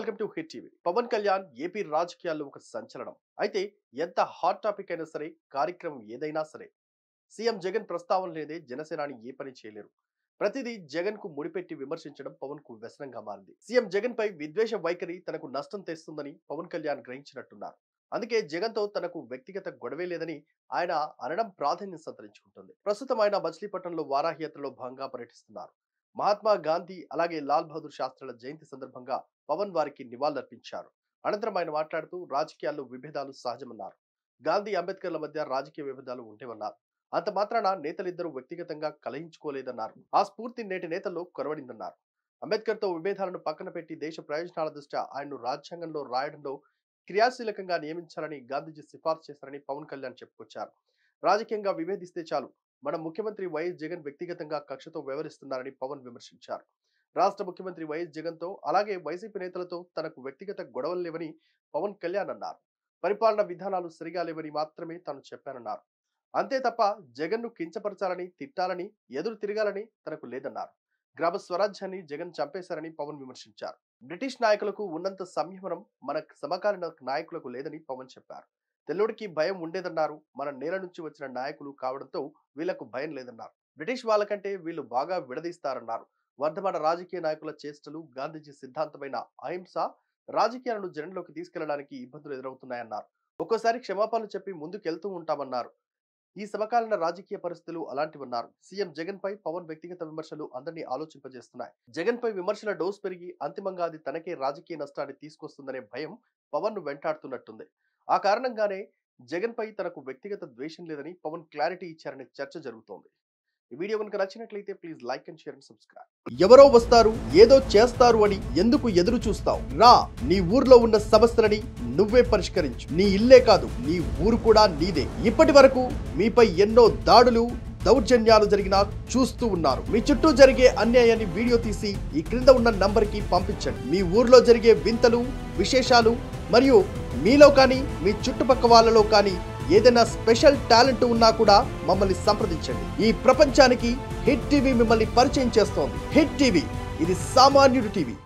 welcome to Hit TV Pawan Kalyan AP రాజకీయాల్లో ఒక సంచలనం అయితే ఎంత హాట్ టాపిక్ అయినా సరే కార్యక్రమం ఏదైనా సరే సీఎం జగన్ ప్రస్తావన లేదే జనసేనాని ఏ పని చేయలేరు ప్రతిదీ జగన్ కు ముడిపెట్టి విమర్శించడం పవన్ కు వ్యసనంగా మారింది సీఎం జగన్ పై విద్వేష వైఖరి తనకు నష్టం తెస్తుందని పవన్ కళ్యాణ్ గ్రహించినట్టున్నారు అందుకే జగన్ తో తనకు వ్యక్తిగత గొడవే లేదని ఆయన అనడం ప్రాధాన్యం సంతరించుకుంటుంది ప్రస్తుతం ఆయన మచిలీపట్నంలో వారాహయాత్రలో భాగంగా పర్యటిస్తున్నారు మహాత్మా గాంధీ అలాగే లాల్ బహదూర్ శాస్త్రుల జయంతి సందర్భంగా పవన్ వారికి నివాళులర్పించారు అనంతరం ఆయన మాట్లాడుతూ రాజకీయాల్లో విభేదాలు సహజమన్నారు గాంధీ అంబేద్కర్ల మధ్య రాజకీయ విభేదాలు ఉంటేవన్నారు అంత మాత్రాన నేతలిద్దరూ వ్యక్తిగతంగా కలహించుకోలేదన్నారు ఆ స్ఫూర్తి నేటి నేతల్లో కొరవడిందన్నారు అంబేద్కర్ తో విభేదాలను పక్కన పెట్టి దేశ ప్రయోజనాల దృష్ట్యా ఆయన్ను రాజ్యాంగంలో రాయడంలో క్రియాశీలకంగా నియమించాలని గాంధీజీ సిఫార్సు చేశారని పవన్ కళ్యాణ్ చెప్పుకొచ్చారు రాజకీయంగా విభేదిస్తే చాలు మన ముఖ్యమంత్రి వైఎస్ జగన్ వ్యక్తిగతంగా కక్షతో వ్యవహరిస్తున్నారని పవన్ విమర్శించారు రాష్ట్ర ముఖ్యమంత్రి వైఎస్ జగన్ తో అలాగే వైసీపీ నేతలతో తనకు వ్యక్తిగత గొడవలు లేవని పవన్ కళ్యాణ్ అన్నారు పరిపాలన విధానాలు సరిగా లేవని మాత్రమే తాను చెప్పానన్నారు అంతే తప్ప జగన్ ను కించపరచాలని తిట్టాలని ఎదురు తిరగాలని తనకు లేదన్నారు గ్రామ స్వరాజ్యాన్ని జగన్ చంపేశారని పవన్ విమర్శించారు బ్రిటిష్ నాయకులకు ఉన్నంత సంయమనం మన సమకాలీన నాయకులకు లేదని పవన్ చెప్పారు తెల్లుడికి భయం ఉండేదన్నారు మన నేల నుంచి వచ్చిన నాయకులు కావడంతో వీళ్లకు భయం లేదన్నారు బ్రిటిష్ వాళ్ళకంటే వీళ్ళు బాగా విడదీస్తారన్నారు వర్ధమాన రాజకీయ నాయకుల చేష్టలు గాంధీజీ సిద్ధాంతమైన అహింస రాజకీయాలను జనంలోకి తీసుకెళ్లడానికి ఇబ్బందులు ఎదురవుతున్నాయన్నారు ఒక్కోసారి క్షమాపణలు చెప్పి ముందుకెళ్తూ ఉంటామన్నారు ఈ సమకాలీన రాజకీయ పరిస్థితులు అలాంటివన్నారు సీఎం జగన్ పై పవన్ వ్యక్తిగత విమర్శలు అందరినీ ఆలోచింపజేస్తున్నాయి జగన్ పై విమర్శల డోస్ పెరిగి అంతిమంగా అది తనకే రాజకీయ నష్టాన్ని తీసుకొస్తుందనే భయం పవన్ ను వెంటాడుతున్నట్టుంది ఆ కారణంగానే జగన్ పై తనకు వ్యక్తిగత ద్వేషం లేదని పవన్ క్లారిటీ ఇచ్చారనే చర్చ జరుగుతోంది ఈ వీడియో కనుక నచ్చినట్లయితే please like and share and subscribe ఎవరో వస్తారు ఏదో చేస్తారు అని ఎందుకు ఎదురు చూస్తావు రా నీ ఊర్లో ఉన్న సమస్యలని నువ్వే పరిష్కరించు నీ ఇల్లే కాదు నీ ఊరు కూడా నీదే ఇప్పటి వరకు మీపై ఎన్నో దాడులు దౌర్జన్యాలు జరిగినా చూస్తూ ఉన్నారు మీ చుట్టూ జరిగే అన్యాయాన్ని వీడియో తీసి ఈ క్రింద ఉన్న నంబర్ కి పంపించండి మీ ఊర్లో జరిగే వింతలు విశేషాలు మరియు మీలో కానీ మీ చుట్టుపక్క వాళ్ళలో కానీ ఏదైనా స్పెషల్ టాలెంట్ ఉన్నా కూడా మమ్మల్ని సంప్రదించండి ఈ ప్రపంచానికి హిట్ టీవీ మిమ్మల్ని పరిచయం చేస్తోంది హిట్ టీవీ ఇది సామాన్యుడి టీవీ